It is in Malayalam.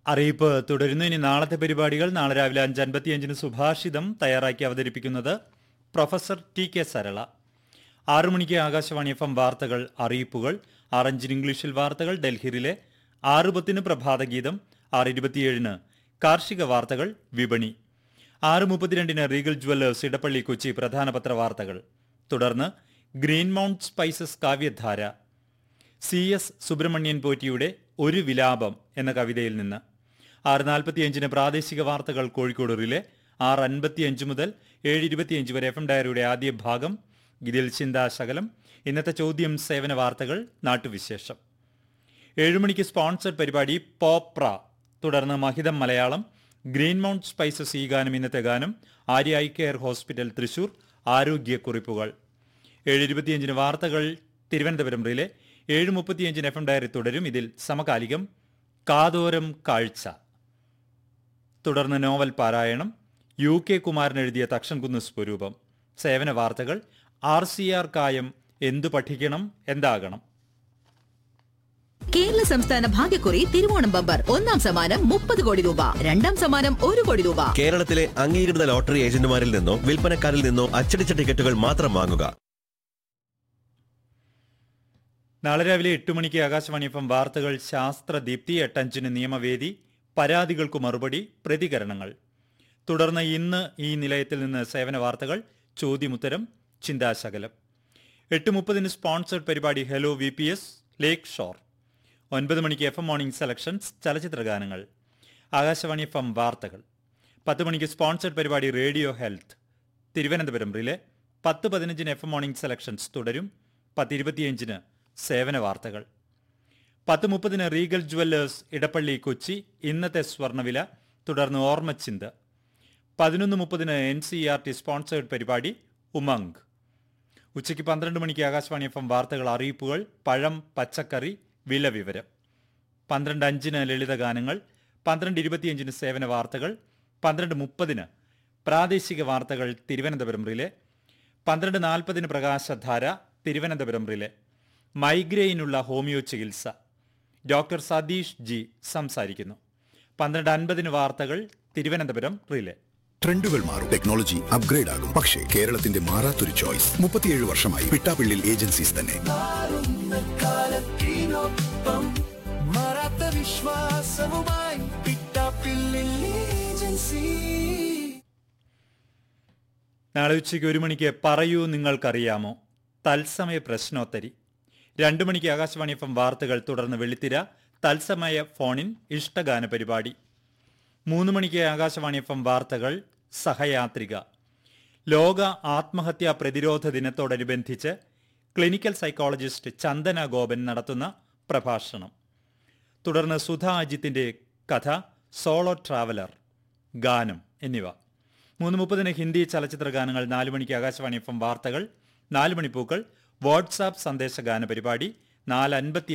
അറിയിപ്പ് തുടരുന്നു ഇനി നാളത്തെ പരിപാടികൾ നാളെ രാവിലെ അഞ്ച് അൻപത്തിയഞ്ചിന് സുഭാഷിതം തയ്യാറാക്കി അവതരിപ്പിക്കുന്നത് പ്രൊഫസർ ടി കെ സരള ആറു മണിക്ക് ആകാശവാണി എഫ് എം വാർത്തകൾ അറിയിപ്പുകൾ ആറഞ്ചിന് ഇംഗ്ലീഷിൽ വാർത്തകൾ ഡൽഹിയിലെ ആറ് പത്തിന് പ്രഭാതഗീതം ആറ് ഇരുപത്തിയേഴിന് കാർഷിക വാർത്തകൾ വിപണി ആറ് മുപ്പത്തിരണ്ടിന് റീഗൽ ജുവല്ലേഴ്സ് ഇടപ്പള്ളി കൊച്ചി പ്രധാന പത്ര വാർത്തകൾ തുടർന്ന് ഗ്രീൻ മൗണ്ട് സ്പൈസസ് കാവ്യധാര സി എസ് സുബ്രഹ്മണ്യൻ പോറ്റിയുടെ ഒരു വിലാപം എന്ന കവിതയിൽ നിന്ന് ആറ് നാൽപ്പത്തിയഞ്ചിന് പ്രാദേശിക വാർത്തകൾ കോഴിക്കോട് റിലെ ആറ് അൻപത്തിയഞ്ച് മുതൽ ഏഴ് ഇരുപത്തിയഞ്ച് വരെ എഫ് എം ഡയറിയുടെ ആദ്യ ഭാഗം ഇതിൽ ചിന്താശകലം ഇന്നത്തെ ചോദ്യം സേവന വാർത്തകൾ നാട്ടുവിശേഷം ഏഴുമണിക്ക് സ്പോൺസർഡ് പരിപാടി പോപ്ര തുടർന്ന് മഹിതം മലയാളം ഗ്രീൻ മൗണ്ട് സ്പൈസസ് ഈ ഗാനം ഇന്നത്തെ ഗാനം Arya I care hospital Thrissur ആരോഗ്യക്കുറിപ്പുകൾ ഏഴ് ഇരുപത്തിയഞ്ചിന് വാർത്തകൾ തിരുവനന്തപുരം റിലെ ഏഴ് മുപ്പത്തിയഞ്ചിന് എഫ് എം ഡയറി തുടരും ഇതിൽ സമകാലികം കാതോരം കാഴ്ച തുടർന്ന് നോവൽ പാരായണം യു കെ കുമാരൻ എഴുതിയ തക്ഷൻകുന്ന് സ്വരൂപം സേവന വാർത്തകൾ ആർ സി ആർ കായം എന്തു പഠിക്കണം എന്താകണം കേരള സംസ്ഥാന ഭാഗ്യക്കുറി തിരുവോണം ബമ്പർ ഒന്നാം സമ്മാനം മുപ്പത് കോടി രൂപ രണ്ടാം സമ്മാനം ഒരു കോടി രൂപ കേരളത്തിലെ അംഗീകൃത ലോട്ടറി ഏജന്റുമാരിൽ നിന്നോ വിൽപ്പനക്കാരിൽ നിന്നോ അച്ചടിച്ച ടിക്കറ്റുകൾ മാത്രം വാങ്ങുക നാളെ രാവിലെ എട്ട് മണിക്ക് ആകാശവാണി എഫ് എം വാർത്തകൾ ശാസ്ത്ര ദീപ്തി എട്ടഞ്ചിന് നിയമവേദി പരാതികൾക്ക് മറുപടി പ്രതികരണങ്ങൾ തുടർന്ന് ഇന്ന് ഈ നിലയത്തിൽ നിന്ന് സേവന വാർത്തകൾ ചോദ്യമുത്തരം ചിന്താശകലം എട്ട് മുപ്പതിന് സ്പോൺസർഡ് പരിപാടി hello V P S lakeshore ഒൻപത് മണിക്ക് എഫ് എം മോർണിംഗ് സെലക്ഷൻസ് ചലച്ചിത്ര ഗാനങ്ങൾ ആകാശവാണി എഫ് എം വാർത്തകൾ പത്ത് മണിക്ക് സ്പോൺസർഡ് പരിപാടി റേഡിയോ ഹെൽത്ത് തിരുവനന്തപുരം റിലെ പത്ത് പതിനഞ്ചിന് എഫ് എം മോർണിംഗ് സെലക്ഷൻസ് തുടരും പത്ത് ഇരുപത്തിയഞ്ചിന് സേവന വാർത്തകൾ പത്ത് മുപ്പതിന് റീഗൽ ജുവല്ലേഴ്സ് ഇടപ്പള്ളി കൊച്ചി ഇന്നത്തെ സ്വർണ്ണവില തുടർന്ന് ഓർമ്മച്ചിന്ത് പതിനൊന്ന് മുപ്പതിന് N C R T sponsored പരിപാടി ഉമംഗ് ഉച്ചയ്ക്ക് പന്ത്രണ്ട് മണിക്ക് ആകാശവാണി എഫ് എം വാർത്തകൾ അറിയിപ്പുകൾ പഴം പച്ചക്കറി വില വിവരം പന്ത്രണ്ട് അഞ്ചിന് ലളിത ഗാനങ്ങൾ പന്ത്രണ്ട് ഇരുപത്തിയഞ്ചിന് സേവന വാർത്തകൾ പന്ത്രണ്ട് മുപ്പതിന് പ്രാദേശിക വാർത്തകൾ തിരുവനന്തപുരം റിലെ പന്ത്രണ്ട് നാൽപ്പതിന് പ്രകാശധാര തിരുവനന്തപുരം റിലെ മൈഗ്രെയിനുള്ള ഹോമിയോ ചികിത്സ ഡോക്ടർ സതീഷ് ജി സംസാരിക്കുന്നു പന്ത്രണ്ട് അൻപതിന് വാർത്തകൾ തിരുവനന്തപുരം റിലെ ട്രെൻഡുകൾ മാറും ടെക്നോളജി അപ്ഗ്രേഡ് ആകും പക്ഷേ കേരളത്തിന്റെ മാറാത്തൊരു ചോയ്സ് മുപ്പത്തിയേഴ് വർഷമായി പിട്ടാപ്പിള്ളിൽ ഏജൻസീസ് തന്നെ മറാത്ത വിശ്വാസവുമായി പിട്ടാപ്പിള്ളിൽ ഏജൻസി നാളെ ഉച്ചയ്ക്ക് ഒരു മണിക്ക് പറയൂ നിങ്ങൾക്കറിയാമോ തത്സമയ പ്രശ്നോത്തരി രണ്ടു മണിക്ക് ആകാശവാണി എഫ് എം വാർത്തകൾ തുടർന്ന് വെള്ളിത്തിര തത്സമയ ഫോണിൻ ഇഷ്ടഗാന പരിപാടി മൂന്ന് മണിക്ക് ആകാശവാണി എഫ് എം വാർത്തകൾ സഹയാത്രിക ലോക ആത്മഹത്യാ പ്രതിരോധ ദിനത്തോടനുബന്ധിച്ച് ക്ലിനിക്കൽ സൈക്കോളജിസ്റ്റ് ചന്ദന ഗോപൻ നടത്തുന്ന പ്രഭാഷണം തുടർന്ന് സുധ അജിത്തിന്റെ കഥ സോളോ ട്രാവലർ ഗാനം എന്നിവ മൂന്ന് മുപ്പതിന് ഹിന്ദി ചലച്ചിത്ര ഗാനങ്ങൾ നാല് മണിക്ക് ആകാശവാണി എഫ് എം വാർത്തകൾ നാല് മണിപ്പൂക്കൾ വാട്സാപ്പ് സന്ദേശ ഗാന പരിപാടി നാല് അൻപത്തി